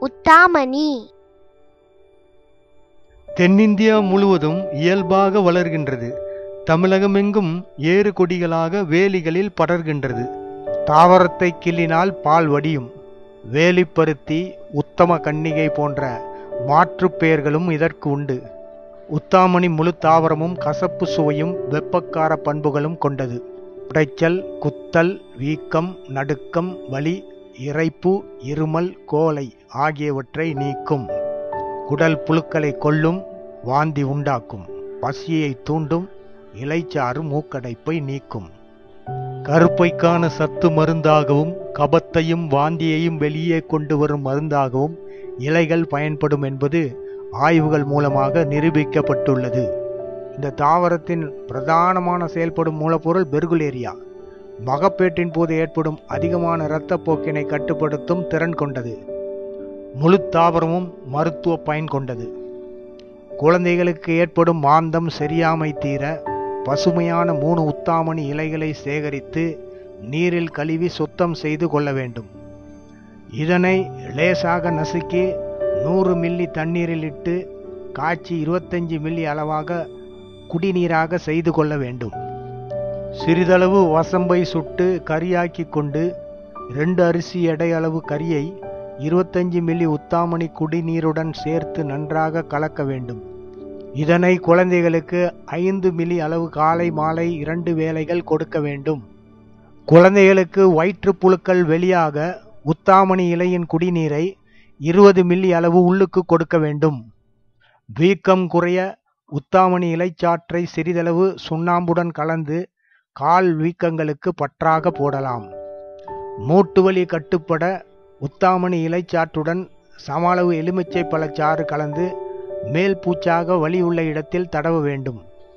உத்தாமணி தென்னிந்தியா முழுவதும் இயல்பாக வளர்கின்றது தமிழகமெங்கும் ஏறு கொடிகளாக வேலிகளில் படர்கின்றது தாவரத்தை கிள்ளினால் பால் வடியும் வேலிப்பருத்தி உத்தம கன்னிகை போன்ற மாற்றுப் பெயர்களும் இதற்கு உண்டு உத்தாமணி முழு தாவரமும் கசப்பு சுவையும் வெப்பக்கார பண்புகளும் கொண்டது உடைச்சல் குத்தல் வீக்கம் நடுக்கம் வலி இரைப்பு இருமல் கோலை ஆகியவற்றை நீக்கும் குடல் புழுக்களை கொல்லும் வாந்தி உண்டாக்கும் பசியை தூண்டும் இலைச்சாறு மூக்கடைப்பை நீக்கும் கருப்பைக்கான சத்து மருந்தாகவும் கபத்தையும் வாந்தியையும் வெளியே கொண்டு வரும் மருந்தாகவும் இலைகள் பயன்படும் என்பது ஆய்வுகள் மூலமாக நிரூபிக்கப்பட்டுள்ளது இந்த தாவரத்தின் பிரதானமான செயல்படும் மூலப்பொருள் பெர்குலேரியா மகப்பேற்றின் போது ஏற்படும் அதிகமான இரத்தப்போக்கினை கட்டுப்படுத்தும் திறன் கொண்டது முழு தாவரமும் மருத்துவ பயன் கொண்டது குழந்தைகளுக்கு ஏற்படும் மாந்தம் சரியாமை தீர பசுமையான மூணு உத்தாமணி இலைகளை சேகரித்து நீரில் கழுவி சுத்தம் செய்து கொள்ள வேண்டும் இதனை லேசாக நசுக்கி நூறு மில்லி தண்ணீரில் இட்டு காய்ச்சி இருபத்தஞ்சி மில்லி அளவாக குடிநீராக செய்து கொள்ள வேண்டும் சிறிதளவு வசம்பை சுட்டு கறியாக்கி கொண்டு ரெண்டு அரிசி எடை அளவு கறியை இருபத்தஞ்சி மில்லி உத்தாமணி குடிநீருடன் சேர்த்து நன்றாக கலக்க வேண்டும் இதனை குழந்தைகளுக்கு ஐந்து மில்லி அளவு காலை மாலை இரண்டு வேளைகள் கொடுக்க வேண்டும் குழந்தைகளுக்கு வயிற்றுப்புழுக்கள் வெளியாக உத்தாமணி இலையின் குடிநீரை இருபது மில்லி அளவு உள்ளுக்கு கொடுக்க வேண்டும் வீக்கம் குறைய உத்தாமணி இலைச்சாற்றை சிறிதளவு சுண்ணாம்புடன் கலந்து கால் வீக்கங்களுக்கு பற்றாக போடலாம் மூட்டுவலி கட்டுப்பட உத்தாமணி இலைச்சாற்றுடன் சம அளவு எலுமிச்சை பழச்சாறு கலந்து மேல் பூச்சாக வலி உள்ள இடத்தில் தடவ வேண்டும்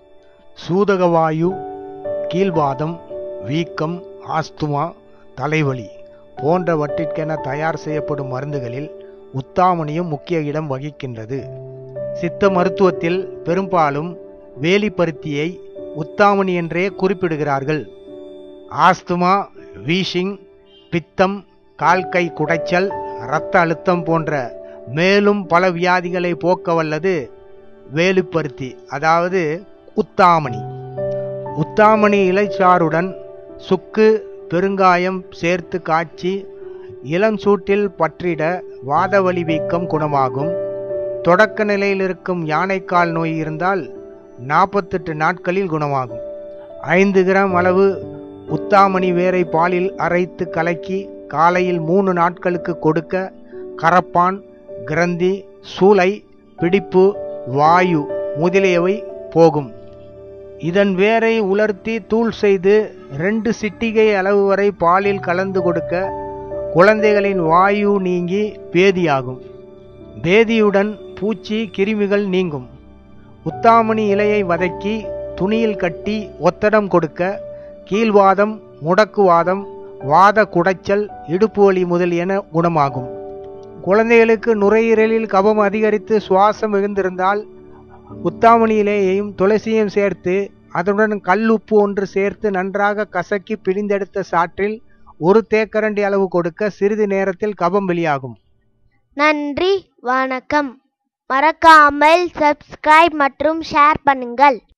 சூதகவாயு கீழ்வாதம் வீக்கம் ஆஸ்துமா தலைவலி போன்றவற்றிற்கென தயார் செய்யப்படும் மருந்துகளில் உத்தாமணியும் முக்கிய இடம் வகிக்கின்றது சித்த மருத்துவத்தில் பெரும்பாலும் வேலிப்பருத்தியை உத்தாமணி என்றே குறிப்பிடுகிறார்கள் ஆஸ்துமா வீஷிங் பித்தம் கால்கை குடைச்சல் இரத்த அழுத்தம் போன்ற மேலும் பல வியாதிகளை போக்க வல்லது வேலுப்பருத்தி அதாவது உத்தாமணி உத்தாமணி இலைச்சாறுடன் சுக்கு பெருங்காயம் சேர்த்து காய்ச்சி இளஞ்சூட்டில் பற்றிட வாதவலி வீக்கம் குணமாகும் தொடக்க நிலையில் இருக்கும் யானைக்கால் நோய் இருந்தால் நாற்பத்தெட்டு நாட்களில் குணமாகும் ஐந்து கிராம் அளவு உத்தாமணி வேரை பாலில் அரைத்து கலக்கி காலையில் மூணு நாட்களுக்கு கொடுக்க கரப்பான் கிரந்தி சூளை பிடிப்பு வாயு முதலியவை போகும் இதன் வேரை உலர்த்தி தூள் செய்து ரெண்டு சிட்டிகை அளவு வரை பாலில் கலந்து கொடுக்க குழந்தைகளின் வாயு நீங்கி பேதியாகும் பேதியுடன் பூச்சி கிருமிகள் நீங்கும் உத்தாமணி இலையை வதக்கி துணியில் கட்டி ஒத்தடம் கொடுக்க கீழ்வாதம் முடக்குவாதம் வாத குடைச்சல் இடுப்பு வலி முதலியன குணமாகும் குழந்தைகளுக்கு நுரையீரலில் கபம் அதிகரித்து சுவாசம் மிகுந்திருந்தால் உத்தாமணி இலையையும் துளசியும் சேர்த்து அதனுடன் கல் உப்பு ஒன்று சேர்த்து நன்றாக கசக்கி பிழிந்தெடுத்த சாற்றில் ஒரு தேக்கரண்டி அளவு கொடுக்க சிறிது நேரத்தில் கபம் வெளியாகும் நன்றி வணக்கம் மறக்காமல் சப்ஸ்கிரைப் மற்றும் ஷேர் பண்ணுங்கள்